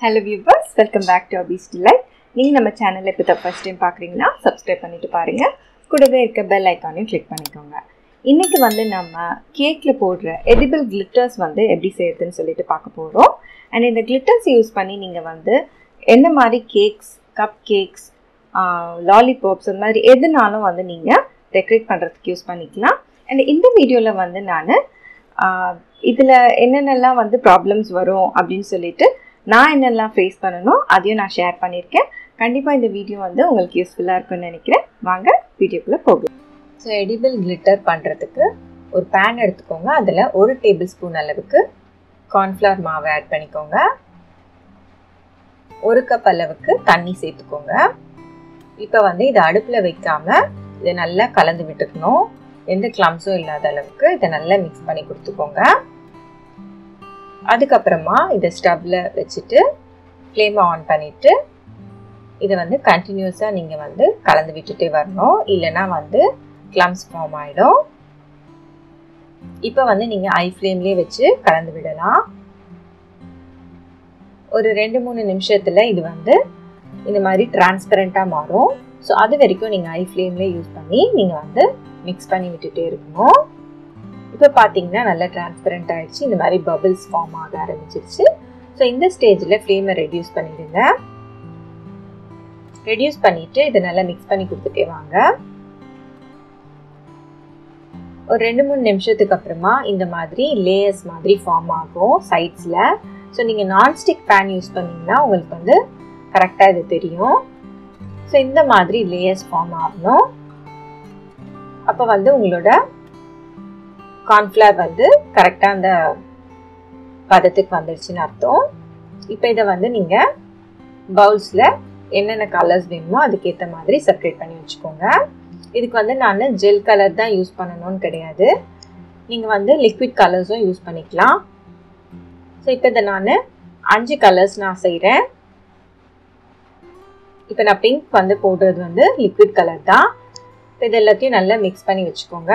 hello viewers welcome back to Abi's delight நீங்கள் நம்ம சேனலில் இப்போ தான் ஃபஸ்ட் டைம் பார்க்குறீங்கன்னா சப்ஸ்கிரைப் பண்ணிட்டு பாருங்கள் கூடவே இருக்க பெல் ஐக்கானையும் கிளிக் பண்ணிக்கோங்க இன்றைக்கி வந்து நம்ம கேக்கில் போடுற எடிபிள் கிளிட்டர்ஸ் வந்து எப்படி செய்யறதுன்னு சொல்லிட்டு பார்க்க போகிறோம் அண்ட் இந்த கிளிட்டர்ஸ் யூஸ் பண்ணி நீங்கள் வந்து என்ன மாதிரி கேக்ஸ் கப் கேக்ஸ் லாலிபாப்ஸ் அந்த மாதிரி எதுனாலும் வந்து நீங்கள் டெக்கரேட் பண்ணுறதுக்கு யூஸ் பண்ணிக்கலாம் அண்ட் இந்த வீடியோவில் வந்து நான் இதில் என்னென்னலாம் வந்து ப்ராப்ளம்ஸ் வரும் அப்படின்னு சொல்லிட்டு நான் என்னெல்லாம் ஃபேஸ் பண்ணணும் அதையும் நான் ஷேர் பண்ணியிருக்கேன் கண்டிப்பாக இந்த வீடியோ வந்து உங்களுக்கு யூஸ்ஃபுல்லாக இருக்கும்னு நினைக்கிறேன் வாங்க வீடியோக்குள்ளே போகலாம் ஸோ எடிபிள் கிளிட்டர் பண்ணுறதுக்கு ஒரு பேன் எடுத்துக்கோங்க அதில் ஒரு டேபிள் ஸ்பூன் அளவுக்கு கார்ன்ஃப்ளவர் மாவை ஆட் பண்ணிக்கோங்க ஒரு கப் அளவுக்கு தண்ணி சேர்த்துக்கோங்க இப்போ வந்து இதை அடுப்பில் வைக்காமல் இதை நல்லா கலந்து விட்டுக்கணும் எந்த கிளம்ஸும் இல்லாத அளவுக்கு இதை நல்லா மிக்ஸ் பண்ணி கொடுத்துக்கோங்க அதுக்கப்புறமா இதை ஸ்டவ்வில் வச்சுட்டு ஃப்ளேமை ஆன் பண்ணிவிட்டு இதை வந்து கண்டினியூஸாக நீங்கள் வந்து கலந்து விட்டுட்டே வரணும் இல்லைன்னா வந்து கிளம்ஸ் ஃபார்ம் ஆகிடும் இப்போ வந்து நீங்கள் ஐ ஃப்ளேம்லேயே வச்சு கலந்து விடலாம் ஒரு ரெண்டு மூணு நிமிஷத்தில் இது வந்து இந்த மாதிரி டிரான்ஸ்பரண்ட்டாக மாறும் ஸோ அது வரைக்கும் நீங்கள் ஐ ஃப்ளேம்லேயே யூஸ் பண்ணி நீங்கள் வந்து மிக்ஸ் பண்ணி விட்டுட்டே இருக்கணும் இப்போ பார்த்தீங்கன்னா நல்லா டிரான்ஸ்பரண்ட் ஆயிடுச்சு இந்த மாதிரி பபிள்ஸ் ஃபார்ம் ஆக ஆரம்பிச்சிருச்சு ஸோ இந்த ஸ்டேஜில் ஃப்ளேமை ரெடியூஸ் பண்ணிடுங்க ரெடியூஸ் பண்ணிட்டு இதை நல்லா மிக்ஸ் பண்ணி கொடுத்துட்டே வாங்க ஒரு ரெண்டு மூணு நிமிஷத்துக்கு அப்புறமா இந்த மாதிரி லேயர்ஸ் மாதிரி ஃபார்ம் ஆகும் சைட்ஸில் ஸோ நீங்கள் நான்ஸ்டிக் பேன் யூஸ் பண்ணிங்கன்னா உங்களுக்கு வந்து கரெக்டாக இது தெரியும் ஸோ இந்த மாதிரி லேயர்ஸ் ஃபார்ம் ஆகணும் அப்போ வந்து உங்களோட கார்ன்ஃப்ளவர் வந்து கரெக்டாக அந்த பதத்துக்கு வந்துடுச்சுன்னு அர்த்தம் இப்போ இதை வந்து நீங்கள் பவுல்ஸில் என்னென்ன கலர்ஸ் வேணுமோ அதுக்கேற்ற மாதிரி செப்பரேட் பண்ணி வச்சுக்கோங்க இதுக்கு வந்து நான் ஜெல் கலர் தான் யூஸ் பண்ணணும்னு கிடையாது நீங்கள் வந்து லிக்விட் கலர்ஸும் யூஸ் பண்ணிக்கலாம் ஸோ இப்போ இதை நான் அஞ்சு கலர்ஸ் நான் செய்கிறேன் இப்போ நான் பிங்க் வந்து போடுறது வந்து லிக்விட் கலர் தான் இப்போ இது எல்லாத்தையும் நல்லா மிக்ஸ் பண்ணி வச்சுக்கோங்க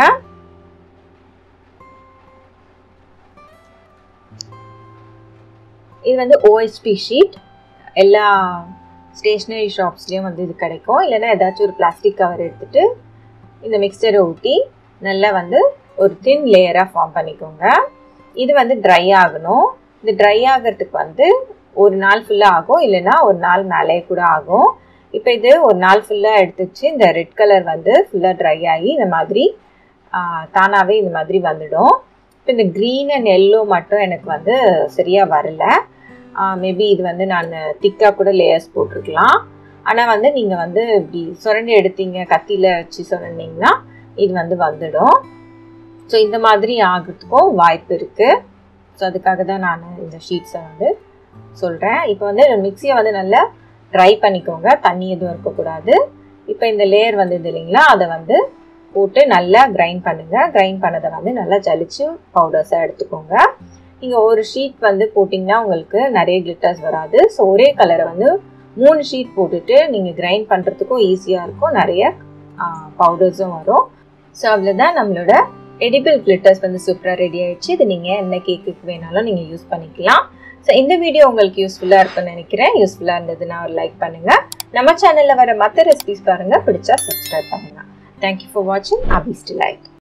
இது வந்து ஓஎஸ்பி ஷீட் எல்லா ஸ்டேஷ்னரி ஷாப்ஸ்லேயும் வந்து இது கிடைக்கும் இல்லைன்னா ஏதாச்சும் ஒரு பிளாஸ்டிக் கவர் எடுத்துகிட்டு இந்த மிக்சரை ஊற்றி நல்லா வந்து ஒரு தின் லேயராக ஃபார்ம் பண்ணிக்கோங்க இது வந்து ட்ரை ஆகணும் இது ட்ரை ஆகிறதுக்கு வந்து ஒரு நாள் ஃபுல்லாக ஆகும் இல்லைன்னா ஒரு நாள் மேலே கூட ஆகும் இப்போ இது ஒரு நாள் ஃபுல்லாக எடுத்துச்சு இந்த ரெட் கலர் வந்து ஃபுல்லாக ட்ரை ஆகி இந்த மாதிரி தானாகவே இந்த மாதிரி வந்துடும் இப்போ இந்த க்ரீன் அண்ட் எல்லோ மட்டும் எனக்கு வந்து சரியாக வரல மேபி இது வந்து நான் திக்காக கூட லேயர்ஸ் போட்டிருக்கலாம் ஆனால் வந்து நீங்கள் வந்து இப்படி சுரண்டி எடுத்தீங்க கத்தியில் வச்சு சுரண்டிங்கன்னா இது வந்து வந்துடும் ஸோ இந்த மாதிரி ஆகிறதுக்கும் வாய்ப்பு இருக்குது ஸோ அதுக்காக தான் நான் இந்த ஷீட்ஸை வந்து சொல்கிறேன் இப்போ வந்து மிக்சியை வந்து நல்லா ட்ரை பண்ணிக்கோங்க தண்ணி எதுவும் இருக்கக்கூடாது இப்போ இந்த லேயர் வந்தது இல்லைங்களா அதை வந்து போட்டு நல்லா கிரைண்ட் பண்ணுங்கள் கிரைண்ட் பண்ணதை வந்து நல்லா ஜலிச்சு பவுடர்ஸாக எடுத்துக்கோங்க நீங்கள் ஒரு ஷீட் வந்து போட்டிங்கன்னா உங்களுக்கு நிறைய கிளிட்டர்ஸ் வராது ஸோ ஒரே கலரை வந்து மூணு ஷீட் போட்டுட்டு நீங்கள் கிரைண்ட் பண்ணுறதுக்கும் ஈஸியாக இருக்கும் நிறைய பவுடர்ஸும் வரும் ஸோ அவ்வளோதான் நம்மளோட எடிபிள் கிளிட்டர்ஸ் வந்து சூப்பராக ரெடி ஆயிடுச்சு இது நீங்கள் என்ன கேக்குக்கு வேணாலும் நீங்கள் யூஸ் பண்ணிக்கலாம் ஸோ இந்த வீடியோ உங்களுக்கு யூஸ்ஃபுல்லாக இருக்கும்னு நினைக்கிறேன் யூஸ்ஃபுல்லாக இருந்ததுன்னா ஒரு லைக் பண்ணுங்கள் நம்ம சேனலில் வர மற்ற ரெசிபிஸ் பாருங்கள் பிடிச்சா சப்ஸ்கிரைப் பண்ணுங்கள் தேங்க்யூ ஃபார் வாட்சிங் அபிஸ் டிலைட்